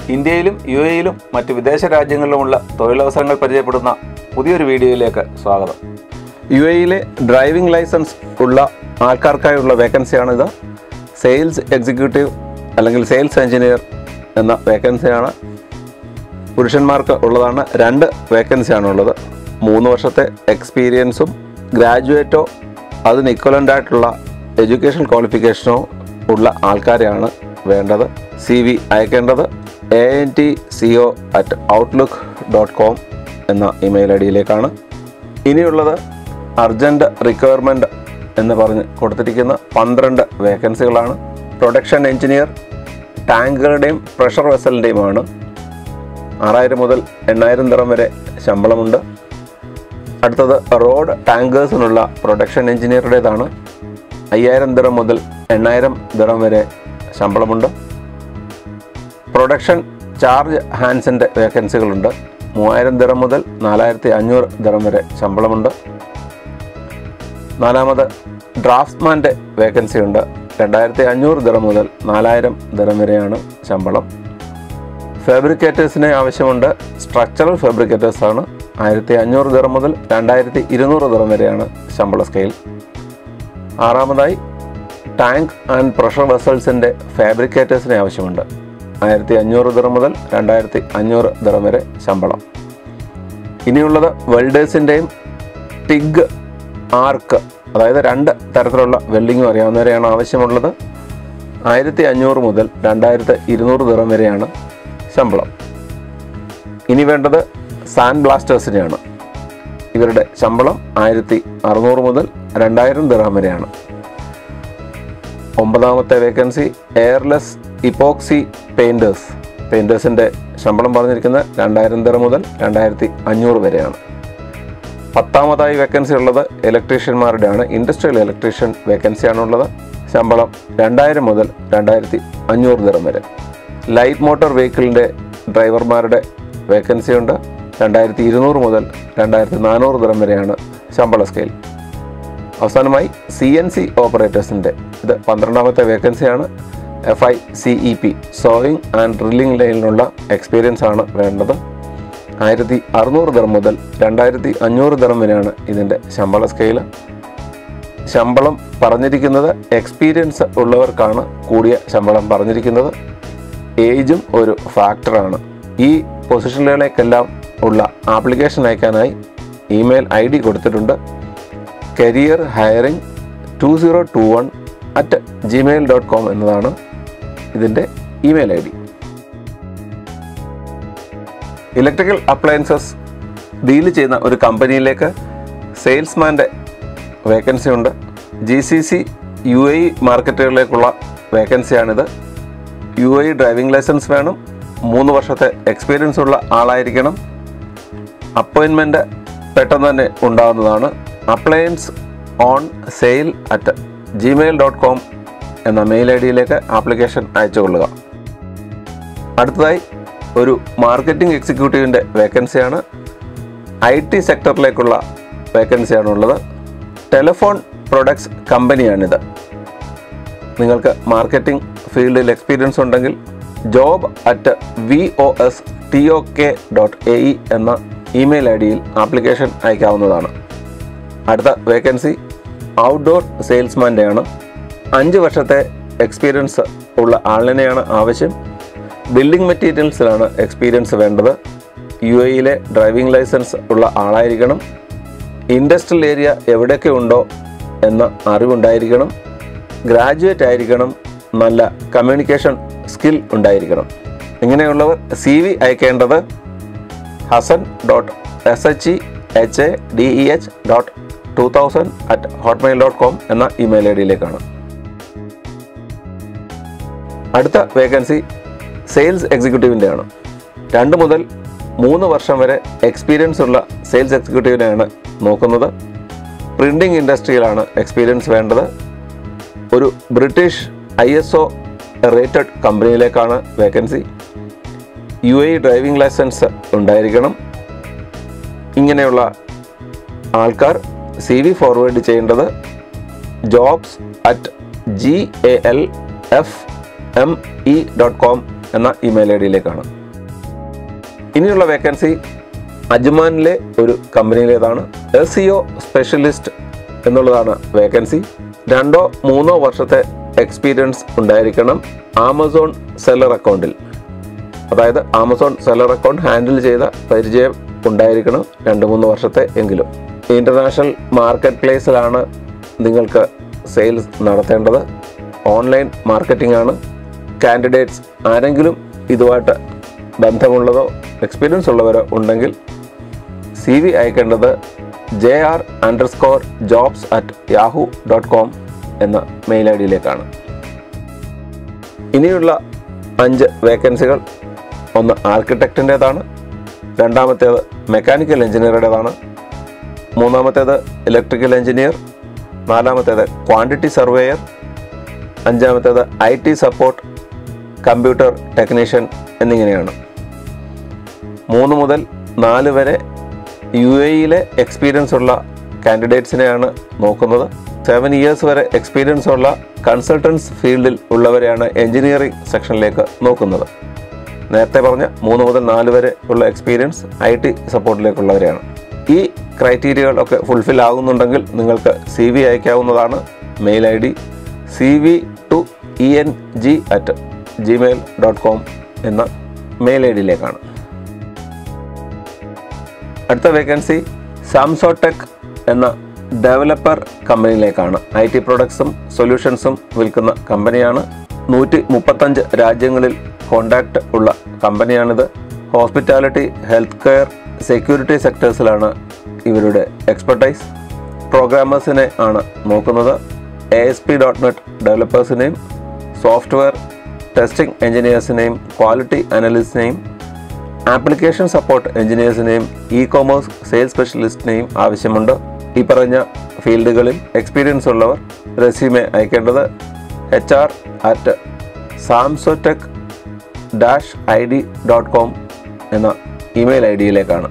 ഇന്ത്യയിലും യു എയിലും മറ്റ് വിദേശ രാജ്യങ്ങളിലുമുള്ള തൊഴിലവസരങ്ങൾ പരിചയപ്പെടുന്ന പുതിയൊരു വീഡിയോയിലേക്ക് സ്വാഗതം യു എയിലെ ഡ്രൈവിംഗ് ലൈസൻസ് ഉള്ള ആൾക്കാർക്കായുള്ള വേക്കൻസിയാണിത് സെയിൽസ് എക്സിക്യൂട്ടീവ് അല്ലെങ്കിൽ സെയിൽസ് എഞ്ചിനീയർ എന്ന വേക്കൻസിയാണ് പുരുഷന്മാർക്ക് ഉള്ളതാണ് രണ്ട് വേക്കൻസിയാണ് ഉള്ളത് മൂന്ന് വർഷത്തെ എക്സ്പീരിയൻസും ഗ്രാജുവേറ്റോ അതിന് ഇക്വലൻ്റ് ആയിട്ടുള്ള എഡ്യൂക്കേഷൻ ക്വാളിഫിക്കേഷനോ ഉള്ള ആൾക്കാരെയാണ് വേണ്ടത് സി വി അയക്കേണ്ടത് A N T C O at outlook dot com എന്ന ഇമെയിൽ ഐ ഡിയിലേക്കാണ് ഇനിയുള്ളത് അർജൻറ്റ് റിക്വയർമെൻറ്റ് എന്ന് പറഞ്ഞ് കൊടുത്തിരിക്കുന്ന പന്ത്രണ്ട് വേക്കൻസികളാണ് പ്രൊഡക്ഷൻ എഞ്ചിനീയർ ടാങ്കുകളുടെയും പ്രഷർ വെസലിൻ്റെയുമാണ് ആറായിരം മുതൽ എണ്ണായിരം ദിറം വരെ ശമ്പളമുണ്ട് അടുത്തത് റോഡ് ടാങ്കേഴ്സിനുള്ള പ്രൊഡക്ഷൻ എഞ്ചിനീയറുടേതാണ് അയ്യായിരം ദിറം മുതൽ എണ്ണായിരം ദിറം വരെ ശമ്പളമുണ്ട് പ്രൊഡക്ഷൻ ചാർജ് ഹാൻഡ്സിൻ്റെ വേക്കൻസികളുണ്ട് മൂവായിരം ദിറം മുതൽ നാലായിരത്തി അഞ്ഞൂറ് ദിറം വരെ ശമ്പളമുണ്ട് നാലാമത് ഡ്രാഫ്റ്റ്മാൻ്റെ വേക്കൻസി ഉണ്ട് രണ്ടായിരത്തി അഞ്ഞൂറ് ദിറം മുതൽ നാലായിരം ദിറം വരെയാണ് ശമ്പളം ഫാബ്രിക്കേറ്റേഴ്സിനെ ആവശ്യമുണ്ട് സ്ട്രക്ചറൽ ഫാബ്രിക്കേറ്റേഴ്സ് ആണ് ആയിരത്തി അഞ്ഞൂറ് ദിറം മുതൽ രണ്ടായിരത്തി ഇരുന്നൂറ് ദിറം വരെയാണ് ശമ്പള സ്കെയിൽ ആറാമതായി ടാങ്ക് ആൻഡ് പ്രഷർ വെസൽസിൻ്റെ ഫാബ്രിക്കേറ്റേഴ്സിനെ ആവശ്യമുണ്ട് ആയിരത്തി അഞ്ഞൂറ് ദിറം മുതൽ രണ്ടായിരത്തി അഞ്ഞൂറ് ദിറം വരെ ശമ്പളം ഇനിയുള്ളത് വെൽഡേഴ്സിൻ്റെയും ടിഗ് ആർക്ക് അതായത് രണ്ട് തരത്തിലുള്ള വെൽഡിങ്ങും അറിയാവുന്നവരെയാണ് ആവശ്യമുള്ളത് ആയിരത്തി അഞ്ഞൂറ് മുതൽ രണ്ടായിരത്തി ഇരുന്നൂറ് ദിറം വരെയാണ് ശമ്പളം ഇനി വേണ്ടത് സാൻഡ് ബ്ലാസ്റ്റേഴ്സിനെയാണ് ഇവരുടെ ശമ്പളം ആയിരത്തി അറുന്നൂറ് മുതൽ രണ്ടായിരം ദിറം വരെയാണ് ഒമ്പതാമത്തെ വേക്കൻസി എയർലെസ് ഇപ്പോക്സി പെയിൻറ്റേഴ്സ് പെയിൻറ്റേഴ്സിൻ്റെ ശമ്പളം പറഞ്ഞിരിക്കുന്നത് രണ്ടായിരം ദിറം മുതൽ രണ്ടായിരത്തി അഞ്ഞൂറ് വരെയാണ് പത്താമതായി വേക്കൻസി ഉള്ളത് ഇലക്ട്രീഷ്യന്മാരുടെയാണ് ഇൻഡസ്ട്രിയൽ ഇലക്ട്രീഷ്യൻ വേക്കൻസിയാണുള്ളത് ശമ്പളം രണ്ടായിരം മുതൽ രണ്ടായിരത്തി അഞ്ഞൂറ് ദിറം വരെ ലൈറ്റ് മോട്ടോർ വെഹിക്കിളിൻ്റെ ഡ്രൈവർമാരുടെ വേക്കൻസി ഉണ്ട് രണ്ടായിരത്തി ഇരുന്നൂറ് മുതൽ രണ്ടായിരത്തി നാനൂറ് ദിറം വരെയാണ് ശമ്പള സ്കെയിൽ അവസാനമായി സി എൻ സി ഓപ്പറേറ്റേഴ്സിൻ്റെ ഇത് പന്ത്രണ്ടാമത്തെ വേക്കൻസിയാണ് F I C E P sawing and drilling ലൈനിലുള്ള എക്സ്പീരിയൻസ് ആണ് വേണ്ടത് ആയിരത്തി അറുന്നൂറ് ദിറം മുതൽ രണ്ടായിരത്തി അഞ്ഞൂറ് ദിറം വരെയാണ് ഇതിൻ്റെ ശമ്പള സ്കെയിൽ ശമ്പളം പറഞ്ഞിരിക്കുന്നത് എക്സ്പീരിയൻസ് ഉള്ളവർക്കാണ് കൂടിയ ശമ്പളം പറഞ്ഞിരിക്കുന്നത് ഏജും ഒരു ഫാക്ടറാണ് ഈ പൊസിഷനുകളിലേക്കെല്ലാം ഉള്ള ആപ്ലിക്കേഷൻ അയക്കാനായി ഇമെയിൽ ഐ ഡി കൊടുത്തിട്ടുണ്ട് career hiring two zero two one at gmail dot com എന്നതാണ് ഇതിൻ്റെ email I D electrical appliances deal ചെയ്യുന്ന ഒരു കമ്പനിയിലേക്ക് സെയിൽസ്മാൻ്റെ വേക്കൻസി ഉണ്ട് G C C U A മാർക്കറ്റുകളിലേക്കുള്ള വേക്കൻസിയാണിത് യു എ ഡ്രൈവിംഗ് ലൈസൻസ് വേണം മൂന്ന് വർഷത്തെ എക്സ്പീരിയൻസ് ഉള്ള ആളായിരിക്കണം അപ്പോയിൻമെൻറ്റ് പെട്ടെന്ന് തന്നെ ഉണ്ടാകുന്നതാണ് appliance on sale at gmail dot com എന്ന മെയിൽ ഐ ഡിയിലേക്ക് ആപ്ലിക്കേഷൻ അയച്ചുകൊള്ളുക അടുത്തതായി ഒരു മാർക്കറ്റിംഗ് എക്സിക്യൂട്ടീവിൻ്റെ വേക്കൻസിയാണ് ഐ ടി സെക്ടറിലേക്കുള്ള വേക്കൻസിയാണുള്ളത് ടെലിഫോൺ പ്രൊഡക്ട്സ് കമ്പനിയാണിത് നിങ്ങൾക്ക് മാർക്കറ്റിംഗ് ഫീൽഡിൽ എക്സ്പീരിയൻസ് ഉണ്ടെങ്കിൽ job at V O S T O K dot A E എന്ന ഇമെയിൽ ഐ ഡിയിൽ ആപ്ലിക്കേഷൻ അയക്കാവുന്നതാണ് അടുത്ത വേക്കൻസി ഔട്ട്ഡോർ സെയിൽസ്മാൻ്റെയാണ് അഞ്ച് വർഷത്തെ എക്സ്പീരിയൻസ് ഉള്ള ആളിനെയാണ് ആവശ്യം ബിൽഡിംഗ് മെറ്റീരിയൽസിലാണ് എക്സ്പീരിയൻസ് വേണ്ടത് യു എയിലെ ഡ്രൈവിംഗ് ലൈസൻസ് ഉള്ള ആളായിരിക്കണം ഇൻഡസ്ട്രിയൽ ഏരിയ എവിടെയൊക്കെ ഉണ്ടോ എന്ന അറിവുണ്ടായിരിക്കണം ഗ്രാജുവേറ്റ് ആയിരിക്കണം നല്ല കമ്മ്യൂണിക്കേഷൻ സ്കിൽ ഉണ്ടായിരിക്കണം ഇങ്ങനെയുള്ളവർ സി വി അയക്കേണ്ടത് Hasan dot S H E H A D E H dot two thousand at hotmail dot com എന്ന ഇമെയിൽ ഐ ഡിയിലേക്കാണ് അടുത്ത വേക്കൻസി സെയിൽസ് എക്സിക്യൂട്ടീവിൻ്റെ ആണ് രണ്ട് മുതൽ മൂന്ന് വർഷം വരെ എക്സ്പീരിയൻസ് ഉള്ള സെയിൽസ് എക്സിക്യൂട്ടീവിനെയാണ് നോക്കുന്നത് പ്രിൻറ്റിംഗ് ഇൻഡസ്ട്രിയിലാണ് എക്സ്പീരിയൻസ് വേണ്ടത് ഒരു British I S O rated കമ്പനിയിലേക്കാണ് vacancy U A driving licence ഉണ്ടായിരിക്കണം ഇങ്ങനെയുള്ള ആൾക്കാർ സി വി ഫോർവേഡ് ചെയ്യേണ്ടത് jobs at G A L F M E dot com എന്ന ഇമെയിൽ ഐ ഡിയിലേക്കാണ് ഇനിയുള്ള വേക്കൻസി അജ്മാനിലെ ഒരു കമ്പനിയിലേതാണ് എസ് സി ഒ സ്പെഷ്യലിസ്റ്റ് എന്നുള്ളതാണ് വേക്കൻസി രണ്ടോ മൂന്നോ വർഷത്തെ എക്സ്പീരിയൻസ് ഉണ്ടായിരിക്കണം ആമസോൺ സെല്ലർ അക്കൗണ്ടിൽ അതായത് ആമസോൺ സെല്ലർ അക്കൗണ്ട് ഹാൻഡിൽ ചെയ്ത പരിചയം ഉണ്ടായിരിക്കണം രണ്ട് മൂന്ന് വർഷത്തെ എങ്കിലും ഇൻ്റർനാഷണൽ മാർക്കറ്റ് പ്ലേസിലാണ് നിങ്ങൾക്ക് സെയിൽസ് നടത്തേണ്ടത് ഓൺലൈൻ മാർക്കറ്റിംഗ് ആണ് കാൻഡിഡേറ്റ്സ് ആരെങ്കിലും ഇതുമായിട്ട് ബന്ധമുള്ളതോ എക്സ്പീരിയൻസ് ഉള്ളവരോ ഉണ്ടെങ്കിൽ സി വി അയക്കേണ്ടത് J R underscore jobs at yahoo dot com എന്ന മെയിൽ ഐ ഡിയിലേക്കാണ് ഇനിയുള്ള അഞ്ച് വേക്കൻസികൾ ഒന്ന് ആർക്കിടെക്റ്റിൻ്റേതാണ് രണ്ടാമത്തേത് മെക്കാനിക്കൽ എഞ്ചിനീയറുടേതാണ് മൂന്നാമത്തേത് ഇലക്ട്രിക്കൽ എഞ്ചിനീയർ നാലാമത്തേത് ക്വാണ്ടിറ്റി സർവേയർ അഞ്ചാമത്തേത് I T support computer technician എന്നിങ്ങനെയാണ് മൂന്ന് മുതൽ നാല് വരെ യു എയിലെ എക്സ്പീരിയൻസ് ഉള്ള കാൻഡിഡേറ്റ്സിനെയാണ് നോക്കുന്നത് സെവൻ ഇയേഴ്സ് വരെ എക്സ്പീരിയൻസ് ഉള്ള കൺസൾട്ടൻസ് ഫീൽഡിൽ ഉള്ളവരെയാണ് എഞ്ചിനീയറിംഗ് സെക്ഷനിലേക്ക് നോക്കുന്നത് നേരത്തെ പറഞ്ഞ മൂന്ന് മുതൽ നാല് വരെ ഉള്ള എക്സ്പീരിയൻസ് ഐ ടി സപ്പോർട്ടിലേക്കുള്ളവരെയാണ് ഈ ക്രൈറ്റീരിയകളൊക്കെ ഫുൾഫിൽ ആകുന്നുണ്ടെങ്കിൽ നിങ്ങൾക്ക് സി വി അയക്കാവുന്നതാണ് mail I D C V two E N G at gmail dot com എന്ന മെയിൽ ഐ ഡിയിലേക്കാണ് അടുത്ത വേക്കൻസി സാംസോടെക് എന്ന ഡെവലപ്പർ കമ്പനിയിലേക്കാണ് ഐ ടി പ്രൊഡക്ട്സും സൊല്യൂഷൻസും വിൽക്കുന്ന കമ്പനിയാണ് നൂറ്റി മുപ്പത്തഞ്ച് രാജ്യങ്ങളിൽ കോണ്ടാക്ട് ഉള്ള കമ്പനിയാണിത് ഹോസ്പിറ്റാലിറ്റി ഹെൽത്ത് കെയർ സെക്യൂരിറ്റി സെക്ടേഴ്സിലാണ് ഇവരുടെ എക്സ്പെർട്ടൈസ് പ്രോഗ്രാമേഴ്സിനെ ആണ് നോക്കുന്നത് A S P dot net ഡെവലപ്പേഴ്സിനെയും സോഫ്റ്റ്വെയർ ടെസ്റ്റിംഗ് എഞ്ചിനീയേഴ്സിനെയും ക്വാളിറ്റി അനലിസ്റ്റിനെയും ആപ്ലിക്കേഷൻ സപ്പോർട്ട് എഞ്ചിനീയേഴ്സിനെയും ഇ കോമേഴ്സ് സെയിൽസ് സ്പെഷ്യലിസ്റ്റിനെയും ആവശ്യമുണ്ട് ഈ പറഞ്ഞ ഫീൽഡുകളിൽ എക്സ്പീരിയൻസ് ഉള്ളവർ റെസ്യൂമെ അയക്കേണ്ടത് H R at Samsotech dash I D dot com എന്ന ഇമെയിൽ ഐ ഡിയിലേക്കാണ്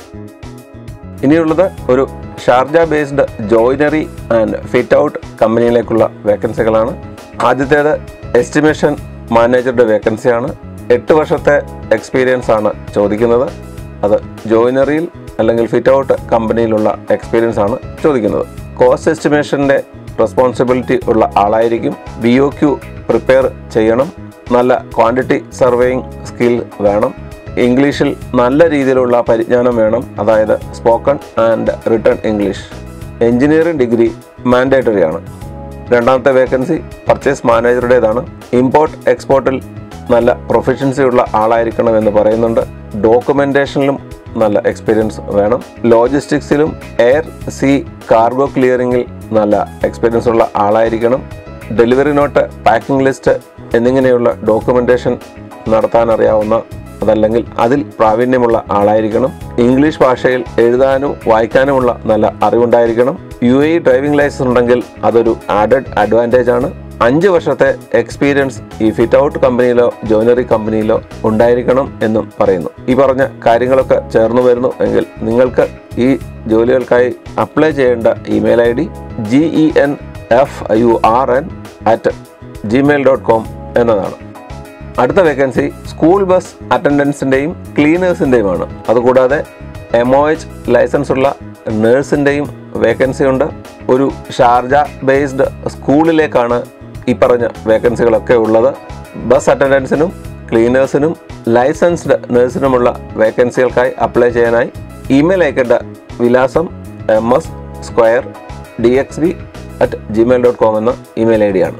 ഇനിയുള്ളത് ഒരു Sharjah based joinery and fit out കമ്പനിയിലേക്കുള്ള വേക്കൻസികളാണ് ആദ്യത്തേത് എസ്റ്റിമേഷൻ മാനേജറുടെ വേക്കൻസിയാണ് എട്ട് വർഷത്തെ എക്സ്പീരിയൻസ് ആണ് ചോദിക്കുന്നത് അത് ജോയിനറിയിൽ അല്ലെങ്കിൽ ഫിറ്റ് ഔട്ട് കമ്പനിയിലുള്ള എക്സ്പീരിയൻസ് ആണ് ചോദിക്കുന്നത് കോസ്റ്റ് എസ്റ്റിമേഷൻ്റെ റെസ്പോൺസിബിലിറ്റി ഉള്ള ആളായിരിക്കും ബി ഒ ക്യു പ്രിപ്പയർ ചെയ്യണം നല്ല ക്വാണ്ടിറ്റി സർവേയിങ് സ്കിൽ വേണം ഇംഗ്ലീഷിൽ നല്ല രീതിയിലുള്ള പരിജ്ഞാനം വേണം അതായത് spoken and written English engineering degree mandatory ആണ് രണ്ടാമത്തെ വേക്കൻസി പർച്ചേസ് മാനേജറുടേതാണ് ഇമ്പോർട്ട് എക്സ്പോർട്ടിൽ നല്ല പ്രൊഫഷൻസി ഉള്ള ആളായിരിക്കണം എന്ന് പറയുന്നുണ്ട് ഡോക്യുമെന്റേഷനിലും നല്ല എക്സ്പീരിയൻസ് വേണം ലോജിസ്റ്റിക്സിലും എയർ സി കാർഗോ ക്ലിയറിംഗിൽ നല്ല എക്സ്പീരിയൻസ് ഉള്ള ആളായിരിക്കണം ഡെലിവറി നോട്ട് പാക്കിംഗ് ലിസ്റ്റ് എന്നിങ്ങനെയുള്ള ഡോക്യുമെന്റേഷൻ നടത്താൻ അറിയാവുന്ന അതല്ലെങ്കിൽ അതിൽ പ്രാവീണ്യമുള്ള ആളായിരിക്കണം ഇംഗ്ലീഷ് ഭാഷയിൽ എഴുതാനും വായിക്കാനുമുള്ള നല്ല അറിവുണ്ടായിരിക്കണം യു എ ഡ്രൈവിംഗ് ലൈസൻസ് ഉണ്ടെങ്കിൽ അതൊരു ആഡഡ് അഡ്വാൻറ്റേജ് ആണ് അഞ്ച് വർഷത്തെ എക്സ്പീരിയൻസ് ഈ ഫിറ്റ് ഔട്ട് കമ്പനിയിലോ ജോയിനറി കമ്പനിയിലോ ഉണ്ടായിരിക്കണം എന്നും പറയുന്നു ഈ പറഞ്ഞ കാര്യങ്ങളൊക്കെ ചേർന്ന് വരുന്നു എങ്കിൽ നിങ്ങൾക്ക് ഈ ജോലികൾക്കായി അപ്ലൈ ചെയ്യേണ്ട email I D G E N F U R N at gmail dot com എന്നതാണ് അടുത്ത വേക്കൻസി സ്കൂൾ ബസ് അറ്റൻഡൻസിൻ്റെയും ക്ലീനേഴ്സിൻ്റെയുമാണ് അതുകൂടാതെ എം ഒ എച്ച് ലൈസൻസ് ഉള്ള നേഴ്സിൻ്റെയും വേക്കൻസി ഉണ്ട് ഒരു ഷാർജ ബേസ്ഡ് സ്കൂളിലേക്കാണ് ഈ പറഞ്ഞ വേക്കൻസികളൊക്കെ ഉള്ളത് ബസ് അറ്റൻഡൻസിനും ക്ലീനേഴ്സിനും ലൈസൻസ്ഡ് നേഴ്സിനുമുള്ള വേക്കൻസികൾക്കായി അപ്ലൈ ചെയ്യാനായി ഇമെയിൽ അയക്കേണ്ട വിലാസം M S square D X B at gmail dot com എന്ന ഇമെയിൽ ഐ ഡിയാണ്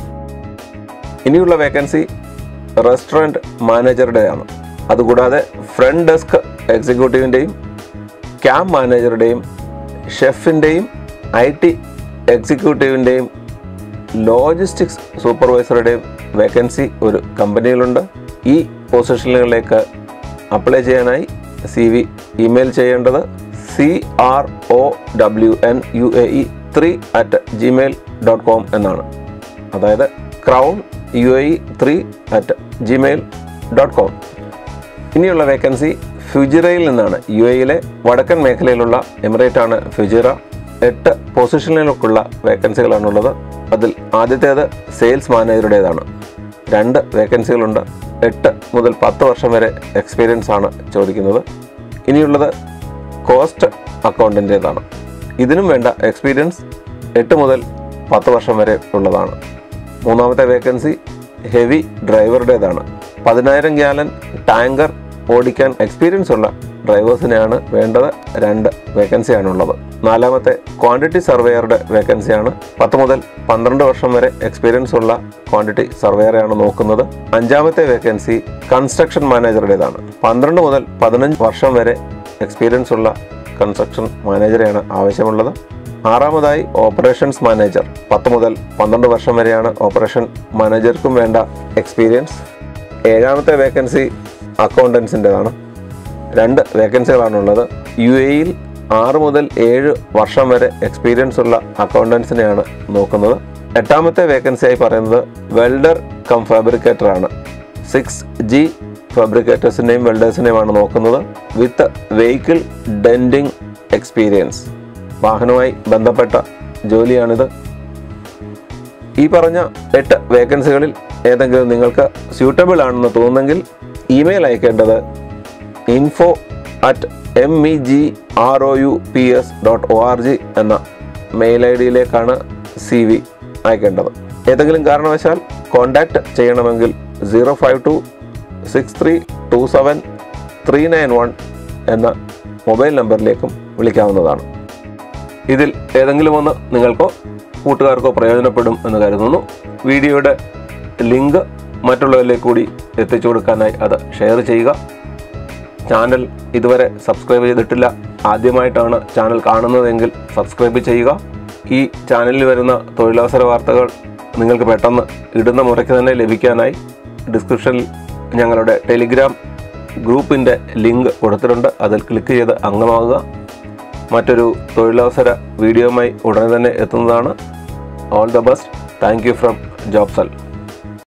ഇനിയുള്ള വേക്കൻസി റെസ്റ്റോറൻറ്റ് മാനേജറുടെയാണ് അതുകൂടാതെ ഫ്രണ്ട് ഡെസ്ക് എക്സിക്യൂട്ടീവിൻ്റെയും ക്യാമ്പ് മാനേജറുടെയും ഷെഫിൻ്റെയും ഐ ടി എക്സിക്യൂട്ടീവിൻ്റെയും ലോജിസ്റ്റിക്സ് സൂപ്പർവൈസറുടെയും വേക്കൻസി ഒരു കമ്പനിയിലുണ്ട് ഈ പൊസിഷനുകളിലേക്ക് അപ്ലൈ ചെയ്യാനായി സി വി ഇമെയിൽ ചെയ്യേണ്ടത് C R O W N U A E three at gmail dot com എന്നാണ് അതായത് crown U A E three at gmail dot com ഇനിയുള്ള വേക്കൻസി ഫ്യുജിറയിൽ നിന്നാണ് യു എയിലെ വടക്കൻ മേഖലയിലുള്ള എമിറേറ്റ് ആണ് ഫ്യുജിറ എട്ട് പൊസിഷനിലേക്കുള്ള വേക്കൻസികളാണുള്ളത് അതിൽ ആദ്യത്തേത് സെയിൽസ് മാനേജറുടേതാണ് രണ്ട് വേക്കൻസികളുണ്ട് എട്ട് മുതൽ പത്ത് വർഷം വരെ എക്സ്പീരിയൻസ് ആണ് ചോദിക്കുന്നത് ഇനിയുള്ളത് കോസ്റ്റ് അക്കൗണ്ടിൻ്റേതാണ് ഇതിനും വേണ്ട എക്സ്പീരിയൻസ് എട്ട് മുതൽ പത്ത് വർഷം വരെ ഉള്ളതാണ് മൂന്നാമത്തെ വേക്കൻസി ഹെവി ഡ്രൈവറുടേതാണ് പതിനായിരം ഗ്യാലൻ ടാങ്കർ ഓടിക്കാൻ എക്സ്പീരിയൻസ് ഉള്ള ഡ്രൈവേഴ്സിനെയാണ് വേണ്ടത് രണ്ട് വേക്കൻസിയാണുള്ളത് നാലാമത്തെ ക്വാണ്ടിറ്റി സർവേയറുടെ വേക്കൻസിയാണ് പത്ത് മുതൽ പന്ത്രണ്ട് വർഷം വരെ എക്സ്പീരിയൻസ് ഉള്ള ക്വാണ്ടിറ്റി സർവേയറെയാണ് നോക്കുന്നത് അഞ്ചാമത്തെ വേക്കൻസി കൺസ്ട്രക്ഷൻ മാനേജറുടേതാണ് പന്ത്രണ്ട് മുതൽ പതിനഞ്ച് വർഷം വരെ എക്സ്പീരിയൻസ് ഉള്ള കൺസ്ട്രക്ഷൻ മാനേജറെയാണ് ആവശ്യമുള്ളത് ആറാമതായി ഓപ്പറേഷൻസ് മാനേജർ പത്ത് മുതൽ പന്ത്രണ്ട് വർഷം വരെയാണ് ഓപ്പറേഷൻ മാനേജർക്കും വേണ്ട എക്സ്പീരിയൻസ് ഏഴാമത്തെ വേക്കൻസി അക്കൗണ്ടൻസിൻ്റെതാണ് രണ്ട് വേക്കൻസികളാണുള്ളത് യു എയിൽ ആറ് മുതൽ ഏഴ് വർഷം വരെ എക്സ്പീരിയൻസ് ഉള്ള അക്കൗണ്ടൻസിനെയാണ് നോക്കുന്നത് എട്ടാമത്തെ വേക്കൻസിയായി പറയുന്നത് വെൽഡർ കം ഫാബ്രിക്കേറ്റർ ആണ് സിക്സ് ജി ഫാബ്രിക്കേറ്റേഴ്സിനെയും വെൽഡേഴ്സിനെയുമാണ് നോക്കുന്നത് വിത്ത് വെഹിക്കിൾ ഡെൻഡിങ് എക്സ്പീരിയൻസ് വാഹനവുമായി ബന്ധപ്പെട്ട ജോലിയാണിത് ഈ പറഞ്ഞ എട്ട് വേക്കൻസികളിൽ ഏതെങ്കിലും നിങ്ങൾക്ക് സ്യൂട്ടബിൾ ആണെന്ന് തോന്നുന്നെങ്കിൽ ഇമെയിൽ അയക്കേണ്ടത് info at M E G R O U P S dot O R G എന്ന മെയിൽ ഐ ഡിയിലേക്കാണ് സി വി അയക്കേണ്ടത് ഏതെങ്കിലും കാരണവശാൽ കോൺടാക്റ്റ് ചെയ്യണമെങ്കിൽ zero five two six three two seven three nine one എന്ന മൊബൈൽ നമ്പറിലേക്കും വിളിക്കാവുന്നതാണ് ഇതിൽ ഏതെങ്കിലും ഒന്ന് നിങ്ങൾക്കോ കൂട്ടുകാർക്കോ പ്രയോജനപ്പെടും എന്ന് കരുതുന്നു വീഡിയോയുടെ ലിങ്ക് മറ്റുള്ളവരിലേക്ക് കൂടി എത്തിച്ചു കൊടുക്കാനായി അത് ഷെയർ ചെയ്യുക ചാനൽ ഇതുവരെ സബ്സ്ക്രൈബ് ചെയ്തിട്ടില്ല ആദ്യമായിട്ടാണ് ചാനൽ കാണുന്നതെങ്കിൽ സബ്സ്ക്രൈബ് ചെയ്യുക ഈ ചാനലിൽ വരുന്ന തൊഴിലവസര വാർത്തകൾ നിങ്ങൾക്ക് പെട്ടെന്ന് ഇടുന്ന മുറയ്ക്ക് തന്നെ ലഭിക്കാനായി ഡിസ്ക്രിപ്ഷനിൽ ഞങ്ങളുടെ ടെലിഗ്രാം ഗ്രൂപ്പിൻ്റെ ലിങ്ക് കൊടുത്തിട്ടുണ്ട് അതിൽ ക്ലിക്ക് ചെയ്ത് അംഗമാകുക മറ്റൊരു തൊഴിലവസര വീഡിയോയുമായി ഉടനെ തന്നെ എത്തുന്നതാണ് all the best thank you from ജോബ്സൽ